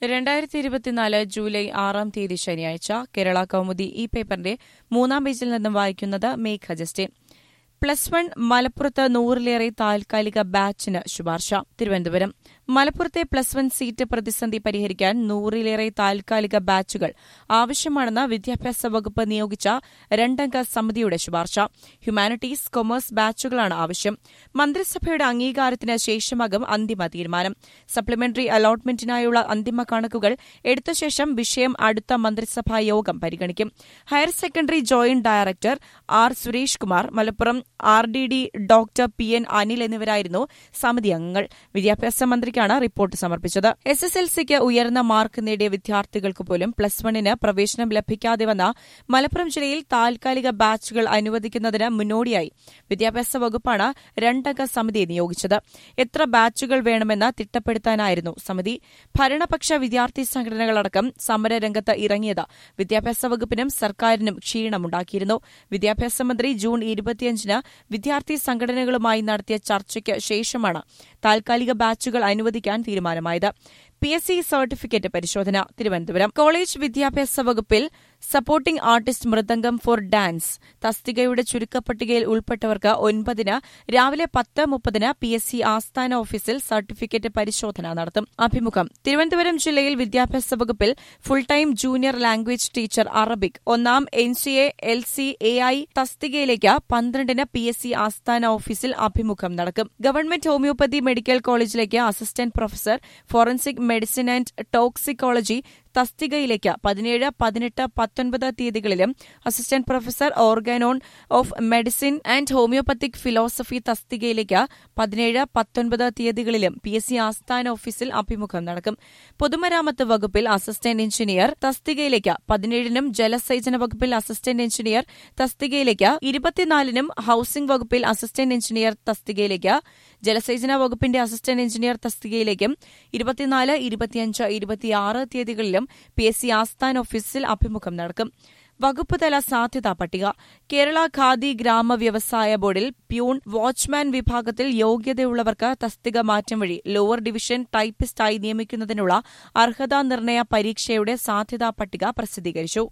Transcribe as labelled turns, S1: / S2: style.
S1: രണ്ടായിരത്തി ഇരുപത്തിനാല് ജൂലൈ ആറാം തീയതി ശനിയാഴ്ച കേരള കൗമുദി ഈ പേപ്പറിന്റെ മൂന്നാം പേജിൽ നിന്നും വായിക്കുന്നത് മേഘ ജസ്റ്റിൻ പ്ലസ് വൺ മലപ്പുറത്ത് നൂറിലേറെ താൽക്കാലിക ബാച്ചിന് ശുപാർശ തിരുവനന്തപുരം മലപ്പുറത്തെ പ്ലസ് വൺ സീറ്റ് പ്രതിസന്ധി പരിഹരിക്കാൻ നൂറിലേറെ താൽക്കാലിക ബാച്ചുകൾ ആവശ്യമാണെന്ന് വിദ്യാഭ്യാസ വകുപ്പ് നിയോഗിച്ച രണ്ടംഗ സമിതിയുടെ ശുപാർശ ഹ്യൂമാനിറ്റീസ് കൊമേഴ്സ് ബാച്ചുകളാണ് ആവശ്യം മന്ത്രിസഭയുടെ അംഗീകാരത്തിന് ശേഷമാകും അന്തിമ തീരുമാനം സപ്ലിമെന്ററി അലോട്ട്മെന്റിനായുള്ള അന്തിമ കണക്കുകൾ എടുത്ത ശേഷം വിഷയം അടുത്ത മന്ത്രിസഭാ യോഗം പരിഗണിക്കും higher secondary joint director R Suresh Kumar Malappuram R D D doctor P N Anil എന്നിവരായിരുന്നു സമിതി അംഗങ്ങൾ വിദ്യാഭ്യാസ മന്ത്രിക്കാണ് റിപ്പോർട്ട് സമർപ്പിച്ചത് എസ് എസ് എൽ സിക്ക് ഉയർന്ന മാർക്ക് നേടിയ വിദ്യാർത്ഥികൾക്ക് പോലും പ്ലസ് വണ്ണിന് പ്രവേശനം ലഭിക്കാതെ വന്ന മലപ്പുറം ജില്ലയിൽ താൽക്കാലിക ബാച്ചുകൾ അനുവദിക്കുന്നതിന് മുന്നോടിയായി വിദ്യാഭ്യാസ വകുപ്പാണ് രണ്ടംഗ സമിതിയെ നിയോഗിച്ചത് എത്ര ബാച്ചുകൾ വേണമെന്ന് തിട്ടപ്പെടുത്താനായിരുന്നു സമിതി ഭരണപക്ഷ വിദ്യാർത്ഥി സംഘടനകളടക്കം സമരരംഗത്ത് ഇറങ്ങിയത് വിദ്യാഭ്യാസ വകുപ്പിനും സർക്കാരിനും ക്ഷീണമുണ്ടാക്കിയിരുന്നു വിദ്യാഭ്യാസ മന്ത്രി ജൂൺ ഇരുപത്തിയഞ്ചിന് വിദ്യാർത്ഥി സംഘടനകളുമായി നടത്തിയ ചർച്ചയ്ക്ക് ശേഷമാണ് താൽക്കാലിക ബാച്ചുകൾ അനുവദിക്കാൻ തീരുമാനമായത് പി എസ് സി സർട്ടിഫിക്കറ്റ് പരിശോധന തിരുവനന്തപുരം കോളേജ് വിദ്യാഭ്യാസ വകുപ്പിൽ supporting artist mridangam for dance തസ്തികയുടെ ചുരുക്കപ്പട്ടികയിൽ ഉൾപ്പെട്ടവർക്ക് ഒൻപതിന് രാവിലെ പത്ത് മുപ്പതിന് പി എസ് സി ആസ്ഥാന ഓഫീസിൽ സർട്ടിഫിക്കറ്റ് പരിശോധന നടത്തും അഭിമുഖം തിരുവനന്തപുരം ജില്ലയിൽ വിദ്യാഭ്യാസ വകുപ്പിൽ full time junior language teacher Arabic ഒന്നാം N C A L C A I തസ്തികയിലേക്ക് പന്ത്രണ്ടിന് പി എസ് സി ആസ്ഥാന ഓഫീസിൽ അഭിമുഖം നടക്കും ഗവൺമെന്റ് ഹോമിയോപ്പതി മെഡിക്കൽ കോളേജിലേക്ക് assistant professor forensic medicine and toxicology തസ്തികയിലേക്ക് പതിനേഴ് പതിനെട്ട് പത്തൊൻപത് തീയതികളിലും assistant professor organon of medicine and homoeopathic philosophy തസ്തികയിലേക്ക് പതിനേഴ് പത്തൊൻപത് തീയതികളിലും പി എസ് സി ആസ്ഥാന ഓഫീസിൽ അഭിമുഖം നടക്കും പൊതുമരാമത്ത് വകുപ്പിൽ അസിസ്റ്റന്റ് എഞ്ചിനീയർ തസ്തികയിലേക്ക് പതിനേഴിനും ജലസേചന വകുപ്പിൽ അസിസ്റ്റന്റ് എഞ്ചിനീയർ തസ്തികയിലേക്ക് ഇരുപത്തിനാലിനും ഹൌസിംഗ് വകുപ്പിൽ അസിസ്റ്റന്റ് എഞ്ചിനീയർ തസ്തികയിലേക്ക് ജലസേചന വകുപ്പിന്റെ അസിസ്റ്റന്റ് എഞ്ചിനീയർ തസ്തികയിലേക്കും ഇരുപത്തിനാല് ഇരുപത്തിയഞ്ച് ഇരുപത്തിയാറ് തീയതികളിലും പി എസ് സി ആസ്ഥാന ഓഫീസിൽ അഭിമുഖം നടക്കും വകുപ്പ് തല സാധ്യതാ പട്ടിക കേരള ഖാദി ഗ്രാമ വ്യവസായ ബോർഡിൽ പ്യൂൺ വാച്ച്മാൻ വിഭാഗത്തിൽ യോഗ്യതയുള്ളവർക്ക് തസ്തിക മാറ്റം വഴി ലോവർ ഡിവിഷൻ ടൈപ്പിസ്റ്റായി നിയമിക്കുന്നതിനുള്ള അർഹതാ നിർണയ പരീക്ഷയുടെ സാധ്യതാ പട്ടിക പ്രസിദ്ധീകരിച്ചു